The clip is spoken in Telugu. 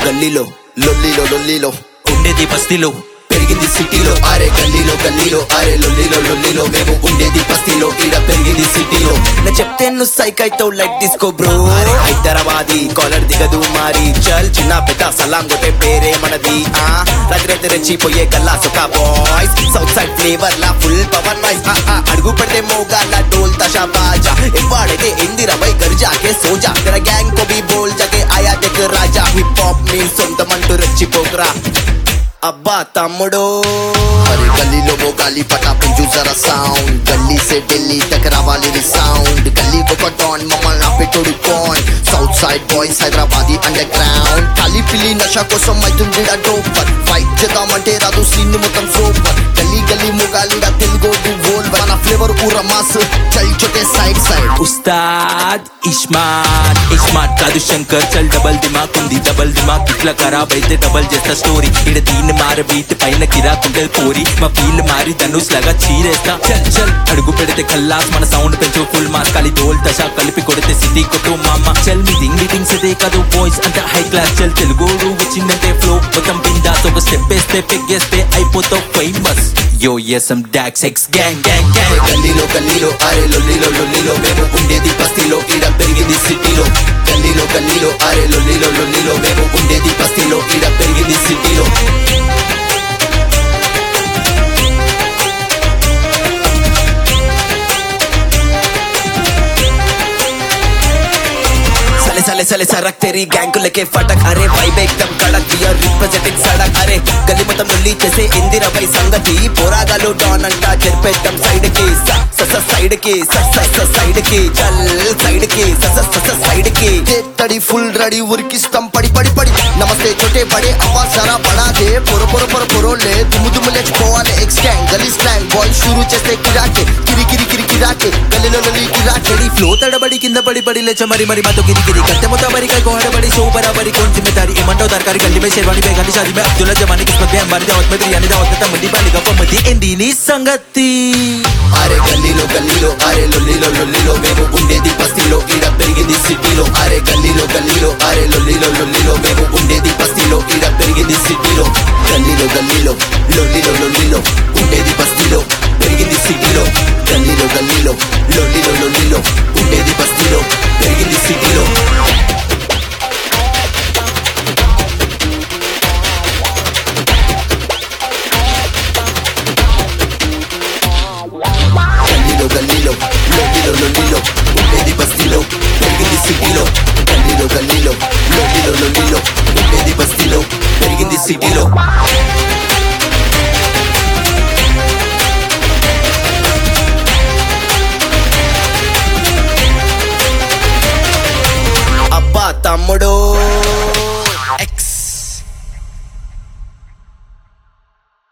గల్లీలో లొల్లిలో లొల్లిలో ఉండేది బస్తీలో పెరిగింది సిటీలో అరే గల్లీలో గల్లీలో అరే లొల్లిలో లొల్లిలో మేము ఉండేది బస్తీలో ఈడ పెరిగింది సిటీలో నా చెప్తే నువ్వు సైక్ అవుతావు లైట్ తీసుకో బ్రో అరే హైదరాబాదీ కాలర్ దిగదు మారి చల్ చిన్న పెద్ద సలాం కొట్టే పేరే మనది ఆ రాత్రి రాత్రి రెచ్చిపోయే గల్లా సుఖ బాయ్స్ సౌత్ సైడ్ ఫ్లేవర్ లా ఫుల్ పవర్ నాయిస్ అడుగు పెడితే మోగాల డోల్ తషా బాజా ఇవ్వాడైతే ఇందిరా బై గర్జా కే సోజా తెర గ్యాంగ్ కో బి బోల్ జగే ఆయా దేక్ రాజా హిప్ హాప్ నీ సొంతమంటూ రెచ్చిపోకరా అబ్బా తమ్ముడు అరే గల్లీలో वो गाली पटापन जू जरा साउंड गली से दिल्ली तक रावाली री साउंड गली को कटौन ममल ना पे तोड़ी कौन south side boys Hyderabadi underground ఖాళీ పిల్లి నష కోసం అవుతుందిడా డోపర్ ఫైట్ చేద్దామంటే రాదు సీన్ మొత్తం సూపర్ గల్లీ గల్లీ ముగాలిడా తెలుగోడు బోల్ మన ఫ్లేవర్ ఊర మాస్ చల్ చోటే side side Ustaad smart smart కాదు శంకర్ చల్ డబల్ దిమాక్ ఉంది డబల్ దిమాక్ ఇట్లా ఖరాబ్ అయితే డబల్ చేస్తా స్టోరీ ఇడ దీన్ని మార బీట్ పైన కిరాకుంటది కోరి మా ఫీల్ మారి ధనుస్ లాగా చీరేస్తా చల్ చల్ అడుగు పెడితే కల్లాస్ మన సౌండ్ పెంచు ఫుల్ మాస్ కాలి డోల్ దశ కలిపి కొడితే సిటీ కొట్టు మామ చల్ మీ దింగ్ మీటింగ్స్ ఇదే కాదు బాయ్స్ అంత హై క్లాస్ చల్ తెలుగోడు వచ్చిందంటే ఫ్లో మొత్తం బిందాస్ ఒక స్టెప్ వేస్తే పెగ్గేస్తే అయిపోతావు famous yo SM docks X gang gang gang గల్లీలో గల్లీలో అరే లొల్లిలో లొల్లిలో మేము ఉండేది బస్తీలో ఈడ పెరిగింది సిటీలో గల్లీలో గల్లీలో అరే లొల్లిలో లొల్లిలో మేము ఉండేది బస్తీలో ఈడ పెరిగింది సిటీలో साले साले साले सरक तेरी गैंग को लेके फटक अरे भाई बे एकदम कड़क वी आर रिप्रेजेंटिंग सड़क अरे గలి మొత్తం లొల్లి చేసే ఇందిరా పై సంగతి పోరాగాలు డాన్ అంట చెరిపేద్దాం సైడ్ కి స స స సైడ్ కి స స స సైడ్ కి చల్ సైడ్ కి స స స స సైడ్ కి తడి ఫుల్ రెడీ ఉరికిస్తాం పడి పడి పడి నమస్తే చోటే బడే అవ్వా సరా బడా దే పొర పొర పొర పొరోలే దుమ్ము దుమ్ము లేచిపోవాలి ఎక్స్ గ్యాంగ్ గలీ స్లాంగ్ బాయ్ షురూ చేస్తే కిరాకే కిరి కిరి కిరి కిరాకే గలీలో లొల్లి కిరాకే ఫ్లో తడబడి కింద పడి పడి లేచ మరి మరి మాతో గిరి గిరి కత్తె మొత్త మరి కై కోహడబడి సో బరాబరి कौन जिम्मेदारी ఏమంటావు దర్కారి గల్లి మే శేర్వాణి మే గల్లి షాది మే అబ్దుల్లా జమాని కిస్మత్ మే అంబారి దావత్ మే బిర్యానీ దావత్ మే తమ్ముడి బాలిగా పొమ్మది ఏంది నీ సంగతి అరే గల్లీలో గల్లీలో అరే లొల్లిలో లొల్లిలో మేము ఉండేది బస్తీలో ఈడ పెరిగింది సిటీలో అరే గల్లీలో గల్లీలో అరే లొల్లిలో లొల్లిలో మేము ఉండేది బస్తీలో ఈడ పెరిగింది సిటీలో గల్లీలో గల్లీలో